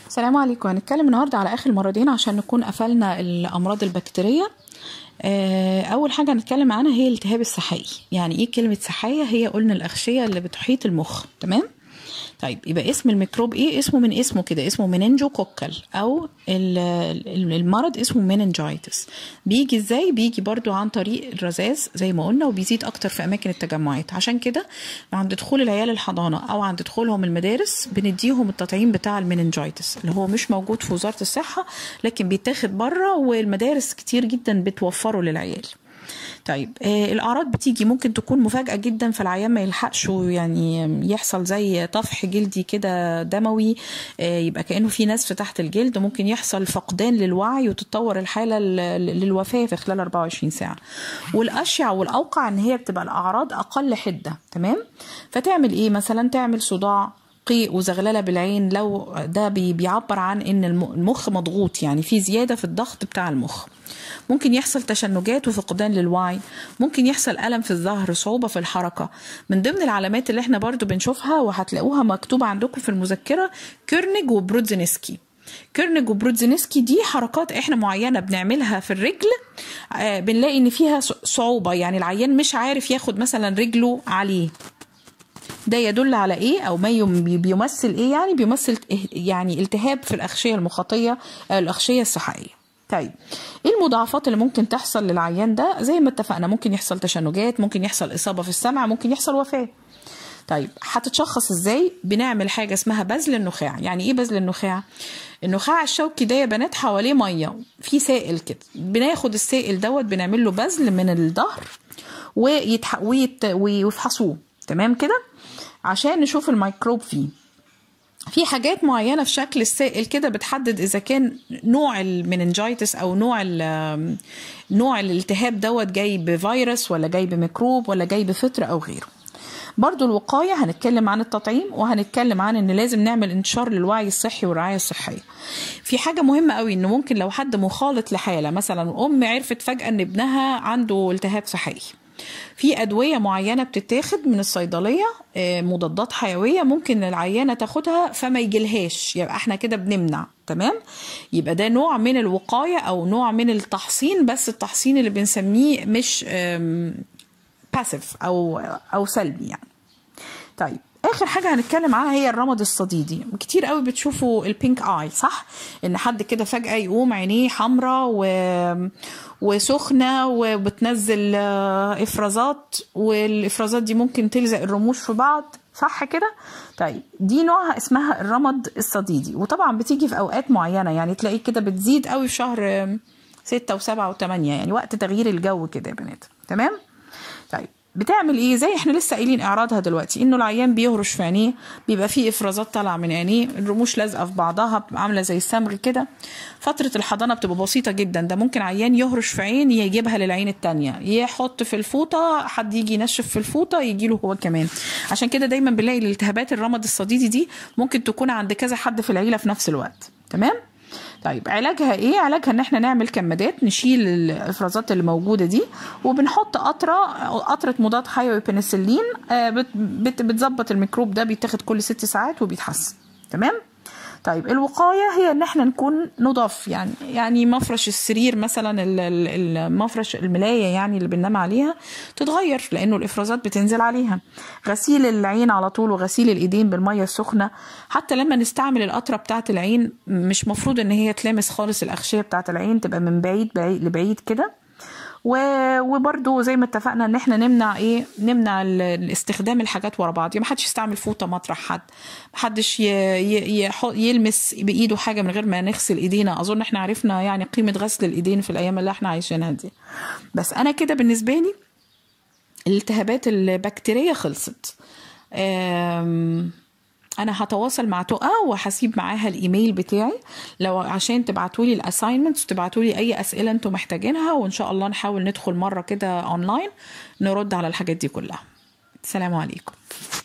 السلام عليكم هنتكلم النهارده على اخر مرضين عشان نكون قفلنا الامراض البكتيريه آه، اول حاجه هنتكلم عنها هي الالتهاب السحائي يعني ايه كلمه سحايه هي قلنا الاغشيه اللي بتحيط المخ تمام طيب يبقى اسم الميكروب ايه اسمه من اسمه كده اسمه مننجو كوكل او ال- ال- المرض اسمه مننجايتس بيجي ازاي بيجي برضو عن طريق الرذاذ زي ما قلنا وبيزيد اكتر في اماكن التجمعات عشان كده عند دخول العيال الحضانه او عند دخولهم المدارس بنديهم التطعيم بتاع المننجايتس اللي هو مش موجود في وزاره الصحه لكن بيتاخد بره والمدارس كتير جدا بتوفره للعيال طيب آه الاعراض بتيجي ممكن تكون مفاجاه جدا فالعيان ما يلحقش يعني يحصل زي طفح جلدي كده دموي آه يبقى كانه في نزف تحت الجلد ممكن يحصل فقدان للوعي وتتطور الحاله ل- للوفاه في خلال 24 ساعه والاشيع والاوقع ان هي بتبقى الاعراض اقل حده تمام فتعمل ايه مثلا تعمل صداع قيء وزغلله بالعين لو ده بي- بيعبر عن ان الم- المخ مضغوط يعني في زياده في الضغط بتاع المخ ممكن يحصل تشنجات وفقدان للوعي ممكن يحصل ألم في الظهر صعوبة في الحركة من ضمن العلامات اللي احنا برضو بنشوفها وهتلاقوها مكتوبة عندكم في المذكرة كيرنج وبرودزينسكي كيرنج وبرودزينسكي دي حركات احنا معينة بنعملها في الرجل آه بنلاقي ان فيها ص- صعوبة يعني العيان مش عارف ياخد مثلا رجله عليه ده يدل على ايه او ما يم- بيمثل ايه يعني بيمثل إه- يعني التهاب في الاغشيه المخاطيه آه، الاغشيه السحائيه طيب ايه المضاعفات اللي ممكن تحصل للعيان ده زي ما اتفقنا ممكن يحصل تشنجات ممكن يحصل اصابه في السمع ممكن يحصل وفاه طيب هتتشخص ازاي بنعمل حاجه اسمها بذل النخاع يعني ايه بذل النخاع النخاع الشوكي ده يا بنات حواليه ميه في سائل كده بناخد السائل دوت بنعمل له بذل من الظهر ويتح... ويت... ويفحصوه تمام كده عشان نشوف الميكروب فيه في حاجات معينة في شكل السائل كده بتحدد إذا كان نوع المننجايتس أو نوع ال- نوع الالتهاب دوت جاي بفيروس ولا جاي بميكروب ولا جاي بفطر أو غيره برضو الوقاية هنتكلم عن التطعيم وهنتكلم عن ان لازم نعمل انتشار للوعي الصحي والرعاية الصحية في حاجة مهمة قوي ان ممكن لو حد مخالط لحالة مثلا ام عرفت فجأة ان ابنها عنده التهاب صحي في أدوية معينة بتتاخد من الصيدلية آه، مضادات حيوية ممكن العيانة تاخدها فما يجيلهاش يبقى احنا كده بنمنع تمام يبقى ده نوع من الوقاية أو نوع من التحصين بس التحصين اللي بنسميه مش باسيف أو أو سلبي يعني طيب اخر حاجه هنتكلم عنها هي الرمد الصديدي كتير قوي بتشوفوا البينك اي صح ان حد كده فجاه يقوم عينيه حمراء و... وسخنه وبتنزل آه، افرازات والافرازات دي ممكن تلزق الرموش في بعض صح كده طيب دي نوعها اسمها الرمد الصديدي وطبعا بتيجي في اوقات معينه يعني تلاقي كده بتزيد قوي في شهر آه، ستة وسبعة وثمانية يعني وقت تغيير الجو كده يا بنات تمام طيب بتعمل ايه زي احنا لسه قايلين اعراضها دلوقتي انه العيان بيهرش في عينيه بيبقى فيه افرازات طالعه من عينيه الرموش لازقه في بعضها بتبقى عامله زي الصمغ كده فتره الحضانه بتبقى بسيطه جدا ده ممكن عيان يهرش في عين يجيبها للعين التانية يحط في الفوطه حد يجي ينشف في الفوطه يجي له هو كمان عشان كده دايما بنلاقي الالتهابات الرمد الصديدي دي ممكن تكون عند كذا حد في العيله في نفس الوقت تمام طيب علاجها ايه علاجها ان احنا نعمل كمادات نشيل الافرازات اللي موجوده دي وبنحط قطره قطره مضاد حيوي بنسلين آه، بت- بت- بتظبط الميكروب ده بيتاخد كل ست ساعات وبيتحسن تمام طيب الوقايه هي ان احنا نكون نضاف يعني يعني مفرش السرير مثلا ال- ال- المفرش الملايه يعني اللي بننام عليها تتغير لانه الافرازات بتنزل عليها غسيل العين على طول وغسيل الايدين بالميه السخنه حتى لما نستعمل القطره بتاعه العين مش مفروض ان هي تلامس خالص الاغشيه بتاعه العين تبقى من بعيد بعيد لبعيد كده و- وبرده زي ما اتفقنا ان احنا نمنع ايه نمنع ال- الاستخدام الحاجات ورا بعض يعني ما حدش يستعمل فوطه مطرح حد ما حدش ي- ي- يح- يلمس بايده حاجه من غير ما نغسل ايدينا اظن احنا عرفنا يعني قيمه غسل الايدين في الايام اللي احنا عايشينها دي بس انا كده بالنسبه لي الالتهابات البكتيريه خلصت أم، انا هتواصل مع تقى وهسيب معاها الايميل بتاعي لو عشان تبعتوا لي الاساينمنتس وتبعتوا لي اي اسئله انتم محتاجينها وان شاء الله نحاول ندخل مره كده اونلاين نرد على الحاجات دي كلها السلام عليكم